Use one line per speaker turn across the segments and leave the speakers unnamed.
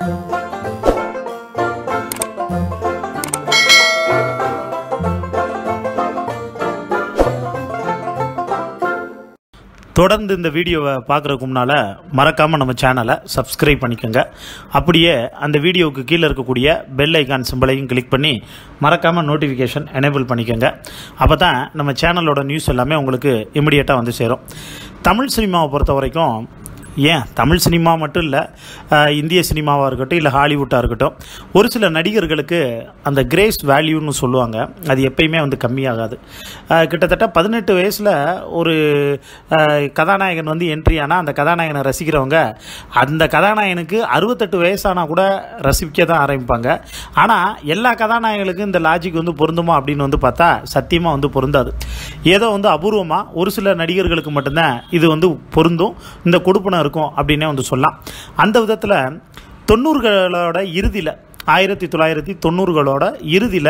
தொடர்ந்து இந்த வீடியோவை பார்க்குறதுக்கு முன்னால் மறக்காமல் நம்ம சேனலை சப்ஸ்கிரைப் பண்ணிக்கோங்க அப்படியே அந்த வீடியோவுக்கு கீழே இருக்கக்கூடிய பெல் ஐகான் சிம்பிளையும் கிளிக் பண்ணி மறக்காமல் நோட்டிஃபிகேஷன் எனேபிள் பண்ணிக்கோங்க அப்போ தான் நம்ம சேனலோட நியூஸ் எல்லாமே உங்களுக்கு இமிடியேட்டாக வந்து சேரும் தமிழ் சினிமாவை பொறுத்த வரைக்கும் ஏன் தமிழ் சினிமா மட்டும் இல்லை இந்திய சினிமாவாக இருக்கட்டும் இல்லை ஹாலிவுட்டாக இருக்கட்டும் ஒரு சில நடிகர்களுக்கு அந்த கிரேஸ் வேல்யூன்னு சொல்லுவாங்க அது எப்பயுமே வந்து கம்மியாகாது அஹ், கிட்டத்தட்ட பதினெட்டு வயசில் ஒரு அஹ், கதாநாயகன் வந்து என்ட்ரி ஆனால் அந்த கதாநாயகனை ரசிக்கிறவங்க அந்த கதாநாயகனுக்கு அறுபத்தெட்டு வயசானால் கூட ரசிக்க தான் ஆரம்பிப்பாங்க ஆனால் எல்லா கதாநாயகர்களுக்கும் இந்த லாஜிக் வந்து பொருந்துமா அப்படின்னு வந்து பார்த்தா சத்தியமாக வந்து பொருந்தாது ஏதோ வந்து அபூர்வமாக ஒரு சில நடிகர்களுக்கு மட்டும்தான் இது வந்து பொருந்தும் இந்த கொடுப்பனம் இருக்கும் அப்படின்னே வந்து சொல்லலாம் அந்த விதத்தில் தொண்ணூறுகளோட இறுதியில் ஆயிரத்தி தொள்ளாயிரத்தி தொண்ணூறுகளோட இறுதியில்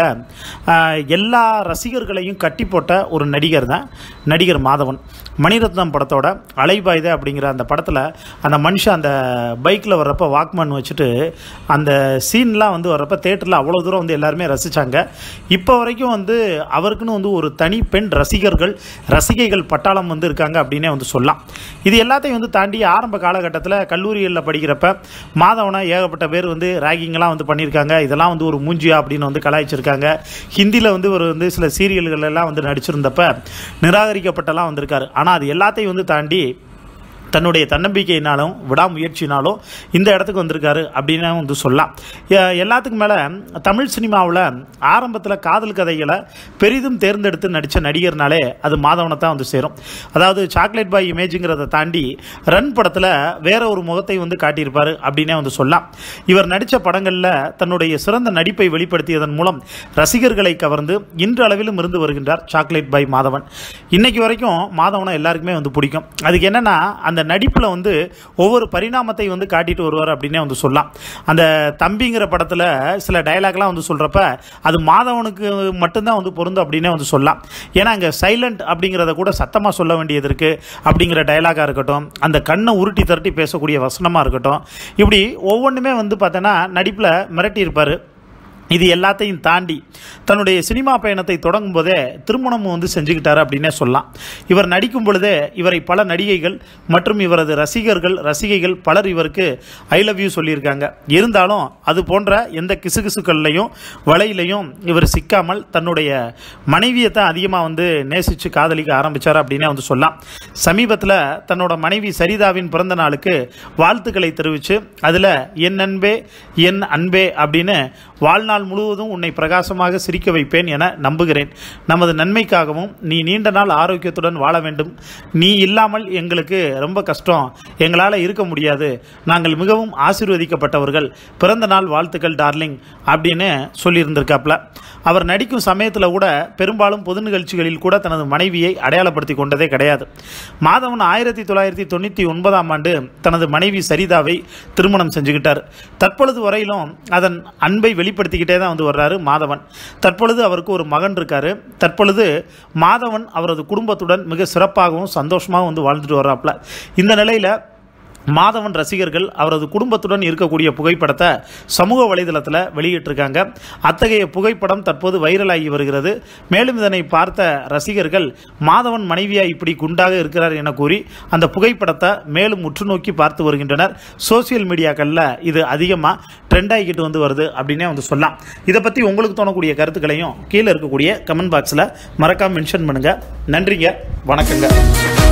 எல்லா ரசிகர்களையும் கட்டி போட்ட ஒரு நடிகர் தான் நடிகர் மாதவன் மணிரத்னம் படத்தோட அலைபாயுதே அப்படிங்கிற அந்த படத்தில் அந்த மனுஷன் அந்த பைக்கில் வர்றப்ப வாக்மேன் வச்சுட்டு அந்த சீன்லாம் வந்து வர்றப்ப தேட்டரில் அவ்வளோ தூரம் வந்து எல்லாருமே ரசித்தாங்க இப்போ வரைக்கும் வந்து அவருக்குன்னு வந்து ஒரு தனி பெண் ரசிகர்கள் ரசிகைகள் பட்டாளம் வந்து இருக்காங்க அப்படின்னே வந்து சொல்லலாம் இது எல்லாத்தையும் வந்து தாண்டி ஆரம்ப காலகட்டத்தில் கல்லூரிகளில் படிக்கிறப்ப மாதவனை ஏகப்பட்ட பேர் வந்து ராகிங்லாம் வந்து பண்ணியிருக்காங்க இதெல்லாம் வந்து ஒரு மூஞ்சியா அப்படின்னு வந்து கலாய்ச்சிருக்காங்க ஹிந்தியில் வந்து ஒரு வந்து சில சீரியல்கள் எல்லாம் வந்து நடிச்சிருந்தப்ப நிராகரிக்கப்பட்டெல்லாம் வந்திருக்காரு ஆனால் அது எல்லாத்தையும் வந்து தாண்டி தன்னுடைய தன்னம்பிக்கையினாலும் விடாமுயற்சினாலும் இந்த இடத்துக்கு வந்திருக்காரு அப்படின்னு வந்து சொல்லலாம் எ- எல்லாத்துக்கும் மேலே தமிழ் சினிமாவில் ஆரம்பத்தில் காதல் கதைகளை பெரிதும் தேர்ந்தெடுத்து நடித்த நடிகர்னாலே அது மாதவனை தான் வந்து சேரும் அதாவது சாக்லேட் பாய் இமேஜுங்கிறத தாண்டி ரன் படத்தில் வேற ஒரு முகத்தை வந்து காட்டியிருப்பார் அப்படின்னே வந்து சொல்லலாம் இவர் நடித்த படங்களில் தன்னுடைய சிறந்த நடிப்பை வெளிப்படுத்தியதன் மூலம் ரசிகர்களை கவர்ந்து இன்று அளவிலும் இருந்து வருகின்றார் சாக்லேட் பாய் மாதவன் இன்னைக்கு வரைக்கும் மாதவனை எல்லாருக்குமே வந்து பிடிக்கும் அதுக்கு என்னன்னா அந்த நடிப்பில் வந்து ஒவ்வொரு பரிணாமத்தை வந்து காட்டிட்டு வருவார் அப்படின்னே வந்து சொல்லலாம் அந்த தம்பிங்கிற படத்தில் சில டயலாக்லாம் வந்து சொல்கிறப்ப அது மாதவனுக்கு மட்டும்தான் வந்து பொருந்தும் அப்படின்னே வந்து சொல்லலாம் ஏன்னா அங்கே சைலண்ட் அப்படிங்கிறத கூட சத்தமாக சொல்ல வேண்டியது இருக்குது அப்படிங்கிற டயலாகாக இருக்கட்டும் அந்த கண்ணை உருட்டி திரட்டி பேசக்கூடிய வசனமாக இருக்கட்டும் இப்படி ஒவ்வொன்றுமே வந்து பார்த்தோன்னா நடிப்பில் மிரட்டியிருப்பார் இது எல்லாத்தையும் தாண்டி தன்னுடைய சினிமா பயணத்தை தொடங்கும் போதே திருமணமும் வந்து செஞ்சுக்கிட்டாரு அப்படின்னே சொல்லலாம் இவர் நடிக்கும் பொழுதே இவரை பல நடிகைகள் மற்றும் இவரது ரசிகர்கள் ரசிகைகள் பலர் இவருக்கு ஐ லவ் யூ சொல்லியிருக்காங்க இருந்தாலும் அது போன்ற எந்த கிசுகிசுக்கள்லையும் வலையிலையும் இவர் சிக்காமல் தன்னுடைய மனைவியை தான் அதிகமாக வந்து நேசித்து காதலிக்க ஆரம்பித்தார் அப்படின்னே வந்து சொல்லலாம் சமீபத்தில் தன்னோட மனைவி சரிதாவின் பிறந்த நாளுக்கு வாழ்த்துக்களை தெரிவித்து அதில் என் அன்பே என் அன்பே அப்படின்னு வாழ்நாள் முழுவதும் உன்னை பிரகாசமாக சிரிக்க வைப்பேன் என நம்புகிறேன் நமது நன்மைக்காகவும் நீ நீண்ட நாள் ஆரோக்கியத்துடன் வாழ வேண்டும் நீ இல்லாமல் எங்களுக்கு ரொம்ப கஷ்டம் எங்களால் இருக்க முடியாது நாங்கள் மிகவும் ஆசீர்வதிக்கப்பட்டவர்கள் பிறந்த நாள் வாழ்த்துக்கள் டார்லிங் அப்படின்னு சொல்லியிருந்திருக்காப்ல அவர் நடிக்கும் சமயத்தில் கூட பெரும்பாலும் பொது நிகழ்ச்சிகளில் கூட தனது மனைவியை அடையாளப்படுத்தி கொண்டதே கிடையாது மாதவன் ஆயிரத்தி தொள்ளாயிரத்தி தொண்ணூற்றி ஒன்பதாம் ஆண்டு தனது மனைவி சரிதாவை திருமணம் செஞ்சுக்கிட்டார் தற்பொழுது வரையிலும் அதன் அன்பை வெளிப்படுத்திக்கிட்டே தான் வந்து வர்றாரு மாதவன் தற்பொழுது அவருக்கு ஒரு மகன் இருக்காரு தற்பொழுது மாதவன் அவரது குடும்பத்துடன் மிக சிறப்பாகவும் சந்தோஷமாகவும் வந்து வாழ்ந்துட்டு வர்றாப்புல இந்த நிலையில் மாதவன் ரசிகர்கள் அவரது குடும்பத்துடன் இருக்கக்கூடிய புகைப்படத்தை சமூக வலைதளத்தில் வெளியிட்டிருக்காங்க அத்தகைய புகைப்படம் தற்போது வைரலாகி வருகிறது மேலும் இதனை பார்த்த ரசிகர்கள் மாதவன் மனைவியா இப்படி குண்டாக இருக்கிறார் என கூறி அந்த புகைப்படத்தை மேலும் உற்று நோக்கி பார்த்து வருகின்றனர் சோசியல் மீடியாக்களில் இது அதிகமாக ட்ரெண்ட் ஆகிக்கிட்டு வந்து வருது அப்படின்னே வந்து சொல்லலாம் இதை பற்றி உங்களுக்கு தோணக்கூடிய கருத்துக்களையும் கீழே இருக்கக்கூடிய கமெண்ட் பாக்ஸில் மறக்காம மென்ஷன் பண்ணுங்கள் நன்றிங்க வணக்கங்க